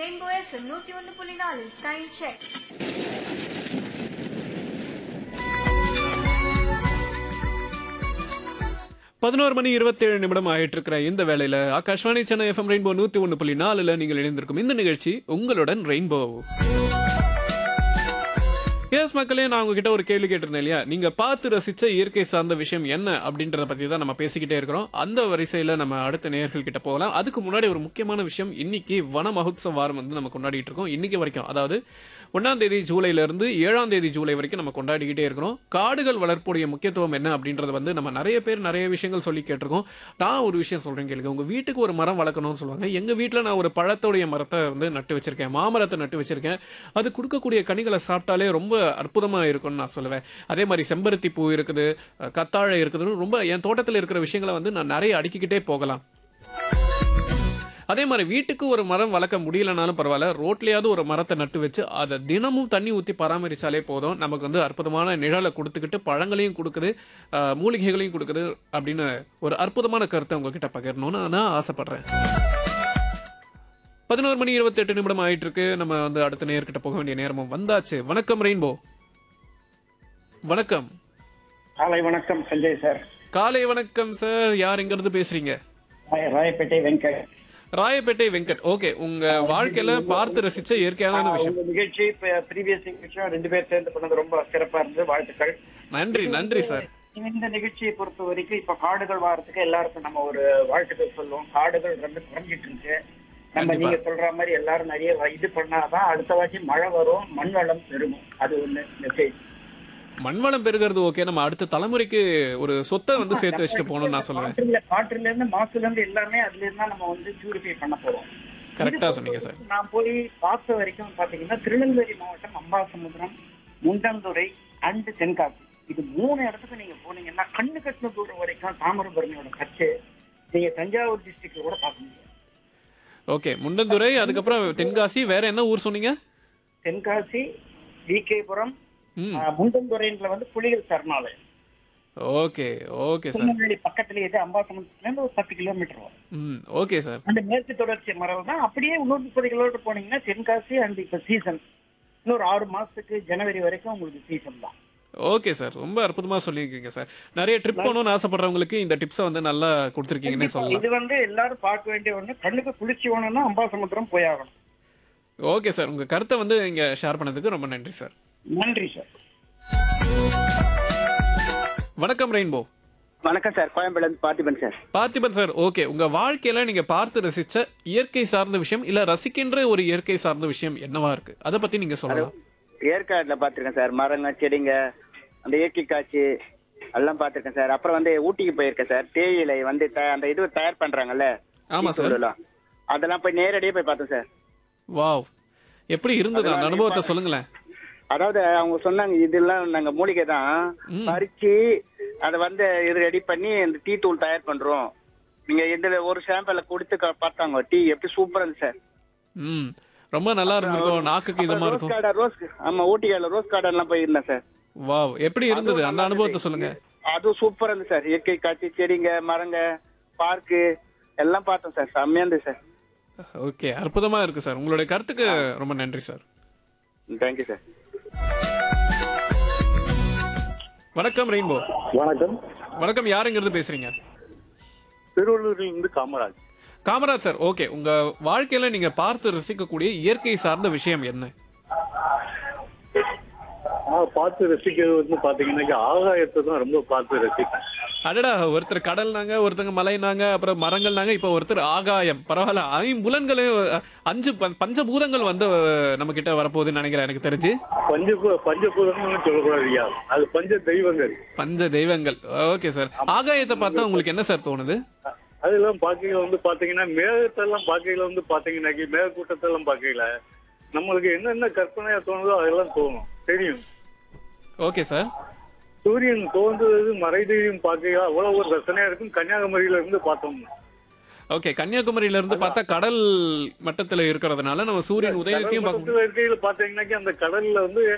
Rainbow FM நூத்தி ஒன்னு புள்ளி நாலு டைம் செக் பதினோரு மணி இருபத்தேழு நிமிடம் ஆயிட்டு இருக்கிற இந்த வேளையில ஆகாஷ்வாணி சென்னை எஃப்எம் ரெயின்போ நூத்தி ஒன்று புள்ளி நாலுல நீங்கள் இணைந்திருக்கும் இந்த நிகழ்ச்சி உங்களுடன் ரெயின்போ எஸ் மக்களே நான் உங்ககிட்ட ஒரு கேள்வி கேட்டிருந்தேன் இல்லையா நீங்க பார்த்து ரசிச்ச இயற்கை சார்ந்த விஷயம் என்ன அப்படின்றத பத்தி தான் நம்ம பேசிக்கிட்டே இருக்கிறோம் அந்த வரிசையில நம்ம அடுத்த நேயர்கள் கிட்ட போகலாம் அதுக்கு முன்னாடி ஒரு முக்கியமான விஷயம் இன்னைக்கு வன மகோத்சவ வாரம் வந்து நம்ம கொண்டாடிட்டு இருக்கோம் இன்னைக்கு வரைக்கும் அதாவது ஒன்னாம் தேதி ஜூலைல இருந்து ஏழாம் தேதி ஜூலை வரைக்கும் நம்ம கொண்டாடிக்கிட்டே இருக்கிறோம் காடுகள் வளர்ப்புடைய முக்கியத்துவம் என்ன அப்படின்றத வந்து நம்ம நிறைய பேர் நிறைய விஷயங்கள் சொல்லி கேட்டிருக்கோம் நான் ஒரு விஷயம் சொல்றேன் கேளுங்க உங்க வீட்டுக்கு ஒரு மரம் வளர்க்கணும்னு சொல்லுவாங்க எங்க வீட்டில் நான் ஒரு பழத்தோடைய மரத்தை வந்து நட்டு வச்சிருக்கேன் மாமரத்தை நட்டு வச்சிருக்கேன் அது கொடுக்கக்கூடிய கனிகளை சாப்பிட்டாலே ரொம்ப அற்புதமா இருக்கும்னு நான் சொல்லுவேன் அதே மாதிரி செம்பருத்தி பூ இருக்குது அஹ் கத்தாழை இருக்குதுன்னு ரொம்ப என் தோட்டத்தில் இருக்கிற விஷயங்களை வந்து நான் நிறைய அடுக்கிக்கிட்டே போகலாம் அதே மாதிரி வீட்டுக்கு ஒரு மரம் வளர்க்க முடியலனாலும் பரவாயில்ல ரோட்லயாவது ஒரு மரத்தை நட்டு வச்சு அதை தினமும் தண்ணி ஊற்றி பராமரிச்சாலே போதும் நமக்கு வந்து அற்புதமான நிழலை கொடுத்துக்கிட்டு பழங்களையும் கொடுக்குது ஆஹ், மூலிகைகளையும் கொடுக்குது அப்படின்னு ஒரு அற்புதமான கருத்தை உங்ககிட்ட பகிரணும்னு நான் ஆசைப்படுறேன் பதினோரு மணி இருபத்தெட்டு நிமிடம் ஆயிட்டு இருக்கு நம்ம வந்து அடுத்த நேர்கிட்ட போக வேண்டிய நேரமும் வந்தாச்சு வணக்கம் ரெயின்போ வணக்கம் காலை வணக்கம் சஞ்சய் சார் காலை வணக்கம் சார் யார் எங்க இருந்து பேசுறீங்க ராய- ராயப்பேட்டை வெங்கட் ராயப்பேட்டை வெங்கட் ஓகே உங்க வாழ்க்கையில பார்த்து ரசிச்ச இயற்கையான விஷயம் உங்க நிகழ்ச்சி ப்ரீவியஸ் நிகழ்ச்சியும் ரெண்டு பேர் சேர்ந்து பண்ணது ரொம்ப சிறப்பா இருந்தது வாழ்த்துக்கள் நன்றி நன்றி சார் இந்த நிகழ்ச்சியை பொறுத்த வரைக்கும் இப்ப காடுகள் வாரத்துக்கு எல்லாருக்கும் நம்ம ஒரு வாழ்த்துக்கள் சொல்லுவோம் காடுகள் ரொம்ப குறைஞ்சிட்டு இருக்கு நம்ம கண்டிப்பா. நீங்க சொல்ற மாதிரி எல்லாரும் நிறைய வ- இது பண்ணாதான் அடுத்த வாட்டி மழை வரும் மண் வளம் பெருகும் அது ஒண்ணு மெசேஜ் மண்வளம் பெருகிறது ஓகே நம்ம அடுத்த தலைமுறைக்கு ஒரு சொத்தை வந்து சேர்த்து வச்சுட்டு போகணும்னு நான் சொல்லுவேன் காற்றுல காற்றுல இருந்து மாசுல இருந்து எல்லாமே அதுல இருந்தா நம்ம வந்து பியூரிஃபை பண்ண போறோம் கரெக்டா இது சொன்னீங்க சார் நான் போய் பார்த்த வரைக்கும் பாத்தீங்கன்னா திருநெல்வேலி மாவட்டம் அம்பாசமுத்திரம் முண்டந்துறை அண்ட் தென்காசி இது மூணு இடத்துக்கு நீங்க போனீங்கன்னா கண்ணு கட்டின தூரம் வரைக்கும் தாமிரபரணியோட கச்சு நீங்க தஞ்சாவூர் டிஸ்ட்ரிக்ட்ல கூட பார்க்க முடியும் ஓகே முண்டந்துறை அதுக்கப்புறம் தென்காசி வேற என்ன ஊர் சொன்னீங்க தென்காசி விகேபுரம் ம் முண்டந்துறைன்ற வந்து புலிகள் சரணாலயம் ஓகே ஓகே சார் திருநெல்வேலி பக்கத்துலயே இது அம்பாசமுத்திரத்துல இருந்து ஒரு பத்து கிலோமீட்டர் வரும் ம் ஓகே சார் அந்த மேற்கு தொடர்ச்சி மரம் தான் அப்படியே இன்னொரு முப்பது கிலோமீட்டர் போனீங்கன்னா தென்காசி அண்ட் இப்ப சீசன் இன்னொரு ஆறு மாசத்துக்கு ஜனவரி வரைக்கும் உங்களுக்கு சீசன் தான் ஓகே சார் ரொம்ப அற்புதமா சொல்லியிருக்கீங்க சார் நிறைய ட்ரிப் போகணும்னு ஆசைப்படுறவங்களுக்கு இந்த டிப்ஸை வந்து நல்லா கொடுத்துருக்கீங்கன்னே சொல்லலாம் இது வந்து எல்லாரும் பார்க்க வேண்டிய ஒண்ணு கண்ணுக்கு குளிர்ச்சி வேணும்னா அம்பாசமுத்திரம் போய் ஆகணும் ஓகே சார் உங்க கருத்தை வந்து இங்க ஷேர் பண்ணதுக்கு ரொம்ப நன்றி சார் நன்றி சார் வணக்கம் ரெயின்போ வணக்கம் சார் கோயம்பேடுல இருந்து Parthiban sir Parthiban sir okay உங்க வாழ்க்கையில நீங்க பார்த்து ரசிச்ச இயற்கை சார்ந்த விஷயம் இல்ல ரசிக்கின்ற ஒரு இயற்கை சார்ந்த விஷயம் என்னவா இருக்கு அதை பத்தி நீங்க சொல்லலாம் ஏற்காடுல பார்த்திருக்கேன் சார் மரங்க செடிங்க அந்த இயற்கை காட்சி எல்லாம் பார்த்திருக்கேன் சார் அப்புறம் வந்து ஊட்டிக்கு போயிருக்கேன் சார் தேயிலை வந்து த- அந்த இது தயார் பண்றாங்கல்ல ஆமா டீ சார் தூளெல்லாம். அதெல்லாம் போய் நேரடியே போய் பார்த்தேன் சார் வாவ் எப்படி இருந்தது அந்த அதெல்லாம் அனுபவத்தை நீ சொல்லுங்களேன் அதாவது அவங்க சொன்னாங்க இதெல்லாம் நாங்க மூலிகை தான் ம். பறிச்சு அதை வந்து இது ரெடி பண்ணி இந்த டீ தூள் தயார் பண்றோம் நீங்க இதுல ஒரு சாம்பிள கொடுத்து க- பார்த்தாங்க டீ எப்படி சூப்பரா இருந்துச்சு சார் ம் ரொம்ப நல்லா இருந்திருக்கும் நாக்குக்கு இதமா அப்புறம் ரோஸ் இருக்கும் கார்டன் ரோஸ் ஆமா ஊட்டி கார்டன் ரோஸ் கார்டன் எல்லாம் போயிருந்தேன் சார் வாவ் எப்படி இருந்தது அதுவும் அந்த நல்லா அனுபவத்தை இருந்துச்சு. சொல்லுங்க அதுவும் சூப்பரா இருந்துச்சு சார் இயற்கை காட்சி செடிங்க மரங்க பார்க்கு எல்லாம் பார்த்தோம் சார் செம்மையா இருந்துச்சு சார் ஓகே அற்புதமா இருக்கு சார் உங்களுடைய கருத்துக்கு ரொம்ப நன்றி சார் தேங்க்யூ சார் வணக்கம் ரெயின்போ வணக்கம் வணக்கம் யாருங்கிறது பேசுறீங்க திருவள்ளூரில் இருந்து காமராஜ் காமராஜ் சார் ஓகே உங்க வாழ்க்கையில நீங்க பார்த்து ரசிக்கக்கூடிய இயற்கை சார்ந்த விஷயம் என்ன நான் பார்த்து ரசிக்கிறது வந்து பாத்தீங்கன்னா ஆகாயத்தை தான் ரொம்ப பார்த்து ரசிப்பேன் அடடா ஒருத்தர் கடல்னாங்க ஒருத்தங்க மலைனாங்க அப்புறம் மரங்கள்னாங்க இப்ப ஒருத்தர் ஆகாயம் பரவாயில்ல ஐம்புலன்களையும் அஞ்சு ப- பஞ்சபூதங்கள் வந்து நம்ம கிட்ட வரப்போகுதுன்னு நினைக்கிறேன் எனக்கு தெரிஞ்சு பஞ்சபூ பஞ்சபூதம்னு சொல்லக்கூடாது ஐயா அது பஞ்ச தெய்வங்கள் பஞ்ச தெய்வங்கள் ஓகே சார் ஆகாயத்தை பார்த்தா உங்களுக்கு என்ன சார் தோணுது அதெல்லாம் பார்க்கையில வந்து பாத்தீங்கன்னா மேகத்தெல்லாம் பார்க்கையில வந்து பாத்தீங்கன்னாக்கி மேகக்கூட்டத்தெல்லாம் பார்க்கையில நம்மளுக்கு என்னென்ன கற்பனையா தோணுதோ அதெல்லாம் தோணும் தெரியும் ஓகே சார் சூரியன் தோன்றுவது மறைதையும் பார்க்கையில அவ்வளவு ஒரு ரசனையா இருக்கும் கன்னியாகுமரியில இருந்து பார்த்தோம்னா ஓகே கன்னியாகுமரியில இருந்து பார்த்தா கடல் மட்டத்துல இருக்கிறதுனால நம்ம சூரியன் உதயத்தையும் பார்க்க முடியும் கடல் மட்டத்துல இருக்கையில பாத்தீங்கன்னாக்கி அந்த கடல்ல வந்து